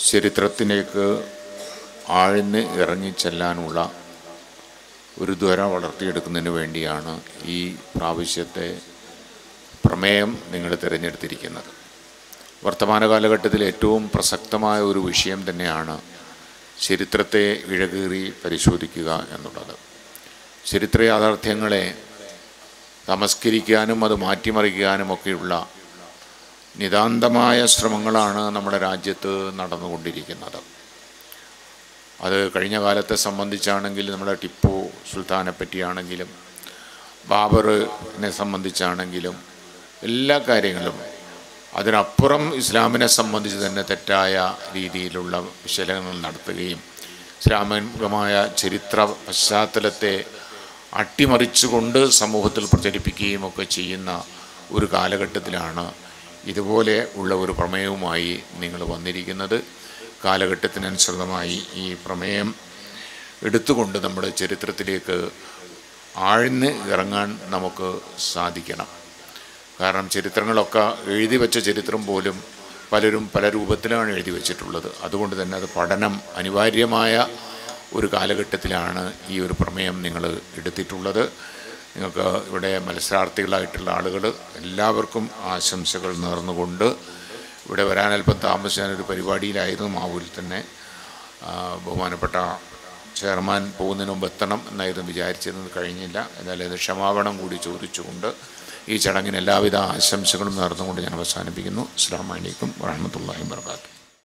ചരിത്രത്തിലേക്ക് ആഴ്ന്ന് ഇറങ്ങിച്ചെല്ലാനുള്ള ഒരു ദ്വര വളർത്തിയെടുക്കുന്നതിന് വേണ്ടിയാണ് ഈ പ്രാവശ്യത്തെ പ്രമേയം നിങ്ങൾ തിരഞ്ഞെടുത്തിരിക്കുന്നത് വർത്തമാന കാലഘട്ടത്തിൽ ഏറ്റവും പ്രസക്തമായ ഒരു വിഷയം തന്നെയാണ് ചരിത്രത്തെ ഇഴകീറി പരിശോധിക്കുക എന്നുള്ളത് ചരിത്ര യാഥാർത്ഥ്യങ്ങളെ തമസ്കരിക്കാനും അത് മാറ്റിമറിക്കാനും ഒക്കെയുള്ള നിതാന്തമായ ശ്രമങ്ങളാണ് നമ്മുടെ രാജ്യത്ത് നടന്നുകൊണ്ടിരിക്കുന്നത് അത് കഴിഞ്ഞ കാലത്തെ സംബന്ധിച്ചാണെങ്കിൽ നമ്മുടെ ടിപ്പു സുൽത്താനെ പറ്റിയാണെങ്കിലും ബാബറിനെ സംബന്ധിച്ചാണെങ്കിലും എല്ലാ കാര്യങ്ങളും അതിനപ്പുറം ഇസ്ലാമിനെ സംബന്ധിച്ച് തന്നെ തെറ്റായ രീതിയിലുള്ള വിശകലനങ്ങൾ നടത്തുകയും ഇസ്ലാമികമായ ചരിത്ര പശ്ചാത്തലത്തെ അട്ടിമറിച്ചുകൊണ്ട് സമൂഹത്തിൽ പ്രചരിപ്പിക്കുകയും ഒക്കെ ചെയ്യുന്ന ഒരു കാലഘട്ടത്തിലാണ് ഇതുപോലെ ഉള്ള ഒരു പ്രമേയവുമായി നിങ്ങൾ വന്നിരിക്കുന്നത് കാലഘട്ടത്തിനനുസൃതമായി ഈ പ്രമേയം എടുത്തുകൊണ്ട് നമ്മുടെ ചരിത്രത്തിലേക്ക് ആഴ്ന്ന് ഇറങ്ങാൻ നമുക്ക് സാധിക്കണം കാരണം ചരിത്രങ്ങളൊക്കെ എഴുതി വെച്ച ചരിത്രം പോലും പലരും പല രൂപത്തിലാണ് എഴുതി വച്ചിട്ടുള്ളത് അതുകൊണ്ട് തന്നെ അത് പഠനം അനിവാര്യമായ ഒരു കാലഘട്ടത്തിലാണ് ഈ ഒരു പ്രമേയം നിങ്ങൾ എടുത്തിട്ടുള്ളത് നിങ്ങൾക്ക് ഇവിടെ മത്സരാർത്ഥികളായിട്ടുള്ള ആളുകൾ എല്ലാവർക്കും ആശംസകൾ നേർന്നുകൊണ്ട് ഇവിടെ വരാൻ അല്പം താമസിച്ചാനൊരു പരിപാടിയിലായിരുന്നു മാവൂരിൽ തന്നെ ആ, ബഹുമാനപ്പെട്ട ചെയർമാൻ പോകുന്നതിന് മുമ്പ് എത്തണം എന്നായിരുന്നു വിചാരിച്ചിരുന്നത് കഴിഞ്ഞില്ല എന്നാലും ഇത് ക്ഷമാപണം കൂടി ചോദിച്ചുകൊണ്ട് ഈ ചടങ്ങിന് എല്ലാവിധ ആശംസകളും നേർന്നുകൊണ്ട് ഞാൻ അവസാനിപ്പിക്കുന്നു അസ്സാം വലൈക്കും വാഹമത്തല്ലാഹി വർക്കാത്തു